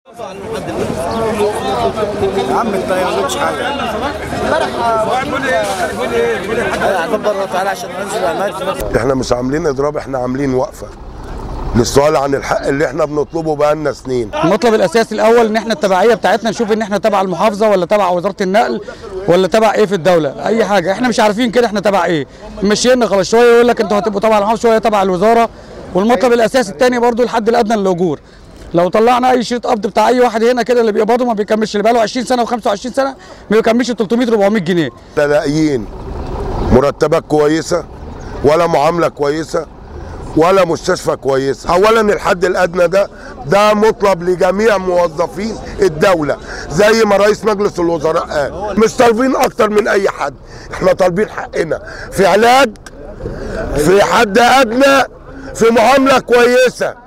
يا عم انت ما قلتش حاجه انا بره تعالى عشان انزل اماكن احنا مش عاملين اضراب احنا عاملين وقفه للسؤال عن الحق اللي احنا بنطلبه بقالنا سنين المطلب الاساسي الاول ان احنا التبعيه بتاعتنا نشوف ان احنا تبع المحافظه ولا تبع وزاره النقل ولا تبع ايه في الدوله اي حاجه احنا مش عارفين كده احنا تبع ايه مشينا خلاص شويه يقول لك انتوا هتبقوا تبع المحافظه شويه تبع الوزاره والمطلب الاساسي الثاني برضو الحد الادنى للاجور لو طلعنا اي شريط قبض بتاع اي واحد هنا كده اللي بيقبضه ما بيكملش اللي بقاله 20 سنه و25 سنه ما بيكملش 300 400 جنيه لا لاقيين مرتبات كويسه ولا معامله كويسه ولا مستشفى كويسه اولا الحد الادنى ده ده مطلب لجميع موظفين الدوله زي ما رئيس مجلس الوزراء قال مش طالبين اكتر من اي حد احنا طالبين حقنا في علاج في حد ادنى في معامله كويسه